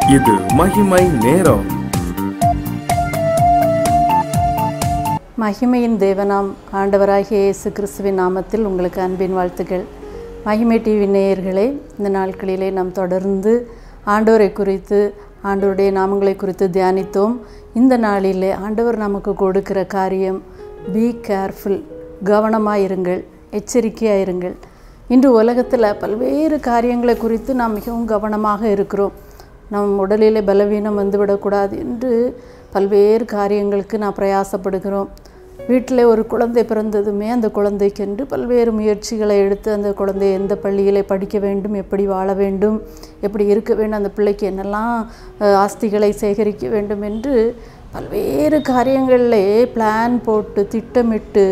இது மகிமை நேரம் மகிமையின் தேவனாம் ஆண்டவராகிய இயேசு கிறிஸ்துவின் நாமத்தில் உங்களுக்கு அன்பின் வாழ்த்துக்கள் மகிமை டிவி நேயர்களே இந்த நாட்களிலே நாம் தொடர்ந்து ஆண்டவரை குறித்து ஆண்டவருடைய நாமங்களை குறித்து தியானித்தோம் இந்த நாளிலே ஆண்டவர் நமக்கு கொடுக்கிற காரியம் பி கேர்ஃபுல் கவனமாயிருங்கள் எச்சரிக்கையாயிருங்கள் இன்று உலகத்தில் பல்வேறு காரியங்களை குறித்து நாம் மிகவும் கவனமாக இருக்கிறோம் நம் உடலிலே பலவீனம் வந்துவிடக்கூடாது என்று பல்வேறு காரியங்களுக்கு நான் பிரயாசப்படுகிறோம் வீட்டில் ஒரு குழந்தை பிறந்ததுமே அந்த குழந்தைக்கென்று பல்வேறு முயற்சிகளை எடுத்து அந்த குழந்தை எந்த பள்ளியிலே படிக்க வேண்டும் எப்படி வாழ வேண்டும் எப்படி இருக்க வேண்டும் அந்த பிள்ளைக்கு என்னெல்லாம் அஹ், ஆஸ்திகளை சேகரிக்க வேண்டும் என்று பல்வேறு காரியங்களிலே பிளான் போட்டு திட்டமிட்டு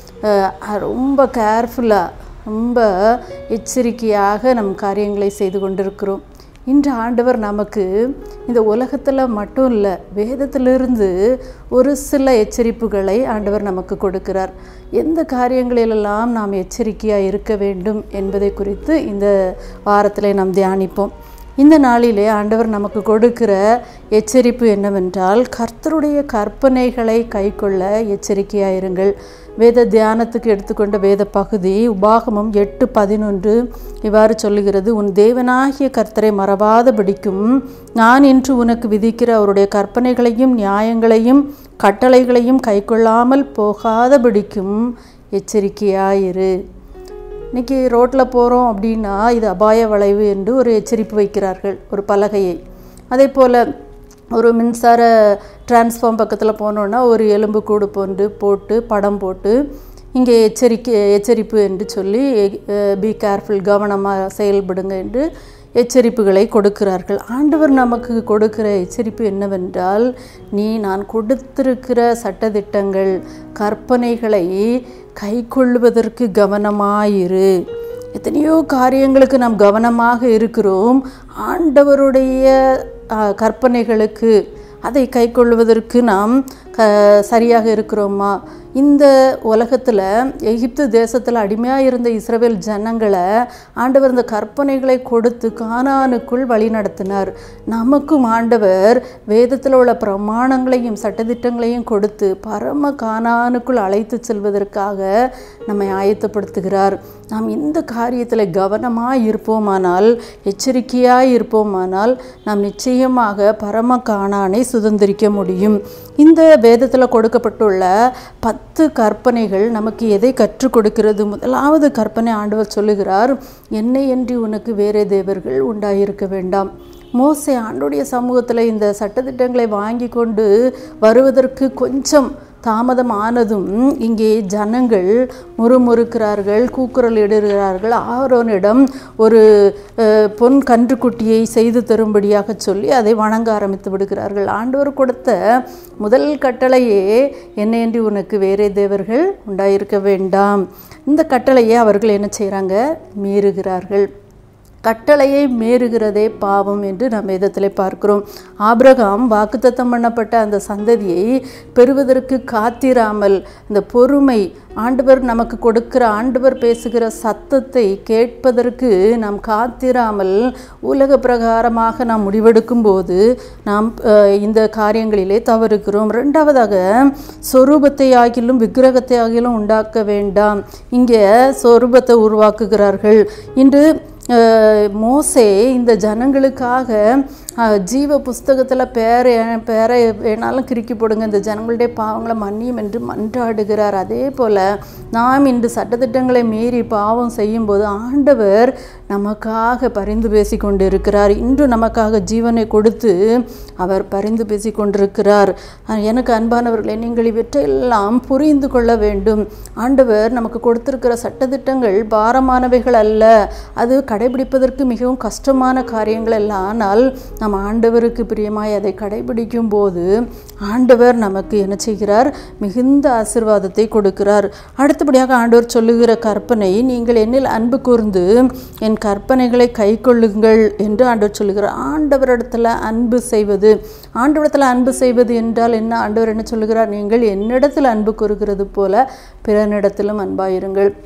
அஹ், ரொம்ப கேர்ஃபுல்லாக ரொம்ப எச்சரிக்கையாக நம் காரியங்களை செய்து கொண்டிருக்கிறோம் இன்று ஆண்டவர் நமக்கு இந்த உலகத்தில் மட்டும் இல்லை வேதத்திலிருந்து ஒரு சில எச்சரிப்புகளை ஆண்டவர் நமக்கு கொடுக்கிறார் எந்த காரியங்களிலெல்லாம் நாம் எச்சரிக்கையாக இருக்க வேண்டும் என்பதை குறித்து இந்த வாரத்தில் நாம் தியானிப்போம் இந்த நாளிலே ஆண்டவர் நமக்கு கொடுக்கிற எச்சரிப்பு என்னவென்றால் கர்த்தருடைய கற்பனைகளை கைக்கொள்ள எச்சரிக்கையாயிருங்கள் வேத தியானத்துக்கு எடுத்துக்கொண்ட வேத பகுதி உபாகமம் எட்டு பதினொன்று இவ்வாறு சொல்லுகிறது உன் தேவனாகிய கர்த்தரை மறவாதபடிக்கும் நான் இன்று உனக்கு விதிக்கிற அவருடைய கற்பனைகளையும் நியாயங்களையும் கட்டளைகளையும் கைக்கொள்ளாமல் போகாதபடிக்கும் எச்சரிக்கையாயிரு இன்னைக்கு ரோட்டில் போகிறோம் அப்படின்னா இது அபாய வளைவு என்று ஒரு எச்சரிப்பு வைக்கிறார்கள் ஒரு பலகையை அதே போல் ஒரு மின்சார டிரான்ஸ்ஃபார்ம் பக்கத்தில் போனோன்னா ஒரு எலும்பு கூடு போன்று போட்டு படம் போட்டு இங்கே எச்சரிக்கை எச்சரிப்பு என்று சொல்லி பி கேர்ஃபுல் கவனமாக செயல்படுங்க என்று எச்சரிப்புகளை கொடுக்கிறார்கள் ஆண்டவர் நமக்கு கொடுக்கிற எச்சரிப்பு என்னவென்றால் நீ நான் கொடுத்திருக்கிற சட்டதிட்டங்கள் கற்பனைகளை கைக்கொள்வதற்கு கவனமாயிரு எத்தனையோ காரியங்களுக்கு நாம் கவனமாக இருக்கிறோம் ஆண்டவருடைய அஹ், கற்பனைகளுக்கு அதை கைக்கொள்வதற்கு நாம் க சரியாக இருக்கிறோமா இந்த உலகத்தில் எகிப்து தேசத்தில் அடிமையாக இருந்த இஸ்ரவேல் ஜனங்களை ஆண்டவர் இந்த கற்பனைகளை கொடுத்து கானானுக்குள் வழி நடத்தினார் நமக்கும் ஆண்டவர் வேதத்தில் உள்ள பிரமாணங்களையும் சட்டதிட்டங்களையும் கொடுத்து பரம கானானுக்குள் அழைத்து செல்வதற்காக நம்மை ஆயத்தப்படுத்துகிறார் நாம் இந்த காரியத்தில் கவனமாக இருப்போமானால் எச்சரிக்கையாக இருப்போமானால் நாம் நிச்சயமாக பரம காணானை சுதந்திரிக்க முடியும் இந்த வேதத்தில் கொடுக்கப்பட்டுள்ள பத்து கற்பனைகள் நமக்கு எதை கற்றுக் கொடுக்கிறது முதலாவது கற்பனை ஆண்டவர் சொல்லுகிறார் என்னை என்று உனக்கு வேறே தேவர்கள் உண்டாயிருக்க வேண்டாம் மோசே ஆண்டுடைய சமூகத்தில் இந்த சட்டத்திட்டங்களை வாங்கி கொண்டு வருவதற்கு கொஞ்சம் தாமதம் ஆனதும் இங்கே ஜனங்கள் முறுமுறுக்கிறார்கள் கூக்குரல் இடுகிறார்கள் ஆரோனிடம் ஒரு அஹ், பொன் கன்றுக்குட்டியை செய்து தரும்படியாக சொல்லி அதை வணங்க ஆரம்பித்து விடுகிறார்கள் ஆண்டவர் கொடுத்த முதல் கட்டளையே என்னையன்றி உனக்கு வேறே தேவர்கள் உண்டாயிருக்க வேண்டாம் இந்த கட்டளையை அவர்கள் என்ன செய்கிறாங்க மீறுகிறார்கள் கட்டளையை மீறுகிறதே பாவம் என்று நாம் வேதத்தில் பார்க்கிறோம் ஆபிரகாம் வாக்குத்தத்தம் பண்ணப்பட்ட அந்த சந்ததியை பெறுவதற்கு காத்திராமல் இந்த பொறுமை ஆண்டவர் நமக்கு கொடுக்கிற ஆண்டவர் பேசுகிற சத்தத்தை கேட்பதற்கு நாம் காத்திராமல் உலக பிரகாரமாக நாம் முடிவெடுக்கும் போது நாம் அஹ், இந்த காரியங்களிலே தவறுகிறோம் ரெண்டாவதாக சொரூபத்தை ஆகிலும் விக்கிரகத்தை ஆகிலும் உண்டாக்க வேண்டாம் இங்கே சொரூபத்தை உருவாக்குகிறார்கள் இன்று அஹ், மோசே இந்த ஜனங்களுக்காக அஹ், ஜீவ புஸ்தகத்தில் பேரை பேரை வேணாலும் கிறுக்கி போடுங்க இந்த ஜனங்களுடைய பாவங்களை மன்னியும் என்று மன்றாடுகிறார் அதே போல் நாம் இன்று சட்டத்திட்டங்களை மீறி பாவம் செய்யும்போது ஆண்டவர் நமக்காக பரிந்து பேசி கொண்டிருக்கிறார் இன்று நமக்காக ஜீவனை கொடுத்து அவர் பரிந்து பேசி கொண்டிருக்கிறார் அஹ், எனக்கு அன்பானவர்களே நீங்கள் இவற்றையெல்லாம் புரிந்து கொள்ள வேண்டும் ஆண்டவர் நமக்கு கொடுத்திருக்கிற சட்டத்திட்டங்கள் பாரமானவைகள் அல்ல அது கடைபிடிப்பதற்கு மிகவும் கஷ்டமான காரியங்கள் அல்ல ஆனால் நம் ஆண்டவருக்கு பிரியமாய் அதை கடைபிடிக்கும் போது ஆண்டவர் நமக்கு என்ன செய்கிறார் மிகுந்த ஆசிர்வாதத்தை கொடுக்கிறார் அடுத்தபடியாக ஆண்டவர் சொல்லுகிற கற்பனை நீங்கள் என்னில் அன்பு கூர்ந்து என் கற்பனைகளை கைக்கொள்ளுங்கள் என்று ஆண்டவர் சொல்லுகிறார் ஆண்டவரிடத்தில் அன்பு செய்வது ஆண்டவரிடத்தில் அன்பு செய்வது என்றால் என்ன ஆண்டவர் என்ன சொல்லுகிறார் நீங்கள் என்னிடத்தில் அன்பு கூறுகிறது போல பிறனிடத்திலும் அன்பாயிருங்கள்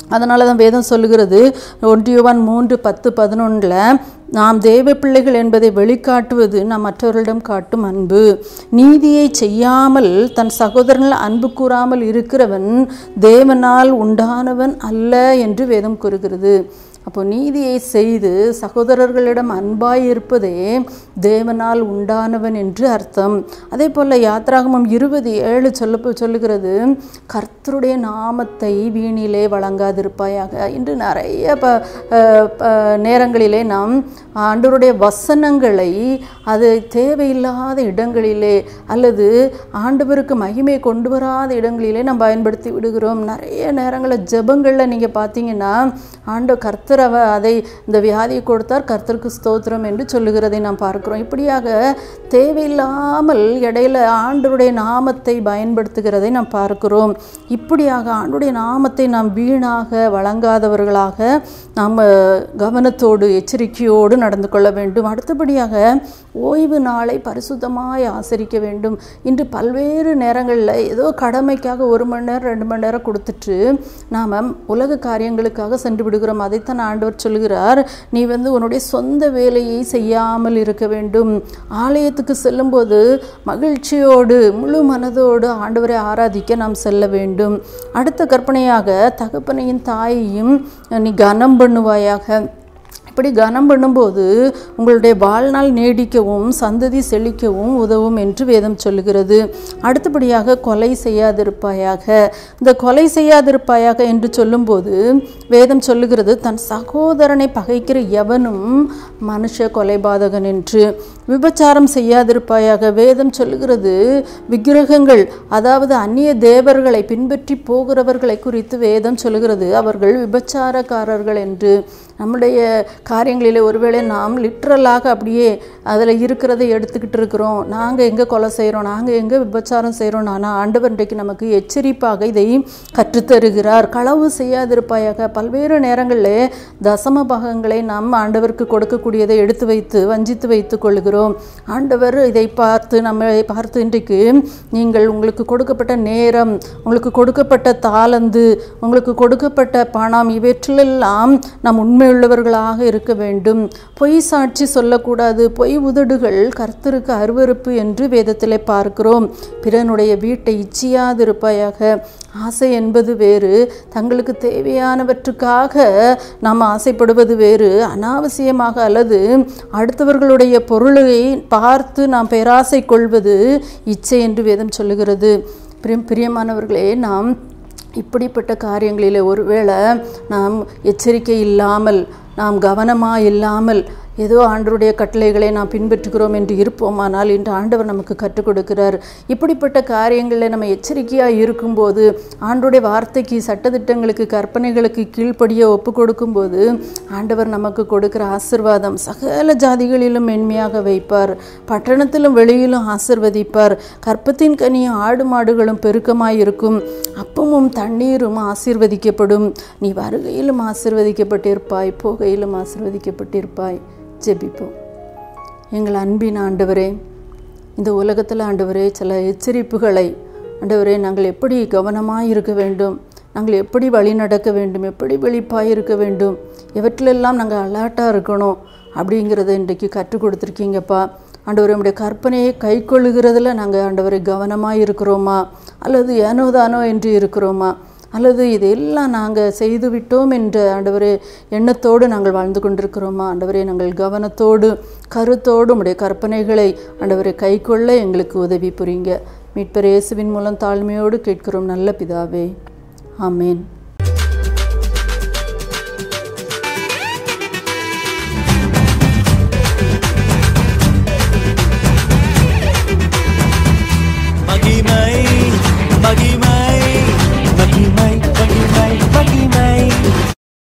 அதனால தான் வேதம் சொல்லுகிறது ஒன்றியவான் மூன்று பத்து பதினொன்றில் நாம் தேவ பிள்ளைகள் என்பதை வெளிக்காட்டுவது நாம் மற்றவர்களிடம் காட்டும் அன்பு நீதியை செய்யாமல் தன் சகோதரனில் அன்பு கூறாமல் இருக்கிறவன் தேவனால் உண்டானவன் அல்ல என்று வேதம் கூறுகிறது அப்போ நீதியை செய்து சகோதரர்களிடம் அன்பாய் இருப்பதே தேவனால் உண்டானவன் என்று அர்த்தம் அதே போல் யாத்ராகமம் இருபது ஏழு சொல்ல சொல்லுகிறது கர்த்தருடைய நாமத்தை வீணிலே வழங்காதிருப்பாயாக இன்று நிறைய ப அஹ், ப- நேரங்களிலே நாம் ஆண்டவருடைய வசனங்களை அது தேவையில்லாத இடங்களிலே அல்லது ஆண்டவருக்கு மகிமை கொண்டு வராத இடங்களிலே நாம் பயன்படுத்தி விடுகிறோம் நிறைய நேரங்களில் ஜெபங்களில் நீங்கள் பார்த்தீங்கன்னா ஆண்ட கர்த்தர் அவ அதை இந்த வியாதியை கொடுத்தார் கர்த்தருக்கு ஸ்தோத்திரம் என்று சொல்லுகிறதை நாம் பார்க்கிறோம் இப்படியாக தேவையில்லாமல் இடையில ஆண்டவருடைய நாமத்தை பயன்படுத்துகிறதை நாம் பார்க்கிறோம் இப்படியாக ஆண்டுடைய நாமத்தை நாம் வீணாக வழங்காதவர்களாக நாம் கவனத்தோடு எச்சரிக்கையோடு நடந்து கொள்ள வேண்டும் அடுத்தபடியாக ஓய்வு நாளை பரிசுத்தமாய் ஆசரிக்க வேண்டும் இன்று பல்வேறு நேரங்களில் ஏதோ கடமைக்காக ஒரு மணி நேரம் ரெண்டு மணி நேரம் கொடுத்துட்டு நாம் உலக காரியங்களுக்காக சென்று விடுகிறோம் அதைத்தான் ஆண்டவர் சொல்கிறார் நீ வந்து உன்னுடைய சொந்த வேலையை செய்யாமல் இருக்க வேண்டும் ஆலயத்துக்கு செல்லும்போது மகிழ்ச்சியோடு முழு மனதோடு ஆண்டவரை ஆராதிக்க நாம் செல்ல வேண்டும் அடுத்த கற்பனையாக தகப்பனையும் தாயையும் நீ கனம் பண்ணுவாயாக இப்படி கனம் பண்ணும்போது உங்களுடைய வாழ்நாள் நீடிக்கவும் சந்ததி செழிக்கவும் உதவும் என்று வேதம் சொல்லுகிறது அடுத்தபடியாக கொலை செய்யாதிருப்பாயாக இந்த கொலை செய்யாதிருப்பாயாக என்று சொல்லும்போது வேதம் சொல்லுகிறது தன் சகோதரனை பகைக்கிற எவனும் மனுஷ கொலைபாதகன் என்று விபச்சாரம் செய்யாதிருப்பாயாக வேதம் சொல்லுகிறது விக்கிரகங்கள் அதாவது அந்நிய தேவர்களை பின்பற்றி போகிறவர்களை குறித்து வேதம் சொல்லுகிறது அவர்கள் விபச்சாரக்காரர்கள் என்று நம்முடைய காரியங்களிலே ஒருவேளை நாம் லிட்ரலாக அப்படியே அதில் இருக்கிறதை எடுத்துக்கிட்டு இருக்கிறோம் நாங்கள் எங்கே கொலை செய்கிறோம் நாங்கள் எங்கே விபச்சாரம் செய்கிறோம் ஆனால் ஆண்டவர் இன்றைக்கு நமக்கு எச்சரிப்பாக இதை கற்றுத்தருகிறார் களவு செய்யாதிருப்பாயாக பல்வேறு நேரங்களில் தசம பாகங்களை நாம் ஆண்டவருக்கு கொடுக்கக்கூடியதை எடுத்து வைத்து வஞ்சித்து வைத்து கொள்கிறோம் ஆண்டவர் இதை பார்த்து நம்மை பார்த்து இன்றைக்கு நீங்கள் உங்களுக்கு கொடுக்கப்பட்ட நேரம் உங்களுக்கு கொடுக்கப்பட்ட தாளந்து உங்களுக்கு கொடுக்கப்பட்ட பணம் இவற்றிலெல்லாம் நாம் உண்மையுள்ளவர்களாக இருக்க வேண்டும் பொய் சாட்சி சொல்லக்கூடாது பொய் உதடுகள் கர்த்தருக்கு அருவருப்பு என்று வேதத்திலே பார்க்கிறோம் பிறனுடைய வீட்டை இச்சியாதிருப்பாயாக ஆசை என்பது வேறு தங்களுக்கு தேவையானவற்றுக்காக நாம் ஆசைப்படுவது வேறு அனாவசியமாக அல்லது அடுத்தவர்களுடைய பொருளை பார்த்து நாம் பேராசை கொள்வது இச்சை என்று வேதம் சொல்லுகிறது பிரியம் பிரியமானவர்களே நாம் இப்படிப்பட்ட காரியங்களில் ஒருவேளை நாம் எச்சரிக்கை இல்லாமல் நாம் கவனமாக இல்லாமல் ஏதோ ஆண்டவருடைய கட்டளைகளை நாம் பின்பற்றுகிறோம் என்று இருப்போமானால் இன்று ஆண்டவர் நமக்கு கற்றுக் கொடுக்கிறார் இப்படிப்பட்ட காரியங்களில் நம்ம எச்சரிக்கையாக இருக்கும்போது ஆண்டவருடைய வார்த்தைக்கு சட்டதிட்டங்களுக்கு கற்பனைகளுக்கு கீழ்ப்படிய ஒப்பு கொடுக்கும்போது ஆண்டவர் நமக்கு கொடுக்கிற ஆசிர்வாதம் சகல ஜாதிகளிலும் மென்மையாக வைப்பார் பட்டணத்திலும் வெளியிலும் ஆசிர்வதிப்பார் கற்பத்தின் கனியும் ஆடு மாடுகளும் பெருக்கமாய் இருக்கும் அப்பமும் தண்ணீரும் ஆசீர்வதிக்கப்படும் நீ வருகையிலும் ஆசீர்வதிக்கப்பட்டிருப்பாய் போகையிலும் ஆசீர்வதிக்கப்பட்டிருப்பாய் ஜெபிப்போம் எங்கள் அன்பின் ஆண்டவரே இந்த உலகத்தில் ஆண்டவரே சில எச்சரிப்புகளை ஆண்டவரே நாங்கள் எப்படி கவனமாக இருக்க வேண்டும் நாங்கள் எப்படி வழி நடக்க வேண்டும் எப்படி வெளிப்பாக இருக்க வேண்டும் இவற்றிலெல்லாம் நாங்கள் அலர்ட்டாக இருக்கணும் அப்படிங்கிறத இன்றைக்கு கற்றுக் கொடுத்துருக்கீங்கப்பா ஆண்டவர் நம்முடைய கற்பனையை கை கொள்ளுகிறதுல நாங்கள் ஆண்டவரை கவனமாக இருக்கிறோமா அல்லது ஏனோ தானோ என்று இருக்கிறோமா அல்லது இதெல்லாம் நாங்கள் செய்து விட்டோம் என்ற ஆண்டவரே எண்ணத்தோடு நாங்கள் வாழ்ந்து கொண்டிருக்கிறோமா ஆண்டவரே நாங்கள் கவனத்தோடு கருத்தோடு உடைய கற்பனைகளை ஆண்டவரை கைக்கொள்ள எங்களுக்கு உதவி புரியுங்க மீட்பர் இயேசுவின் மூலம் தாழ்மையோடு கேட்கிறோம் நல்ல பிதாவே ஆமேன் மகிமை மகிமை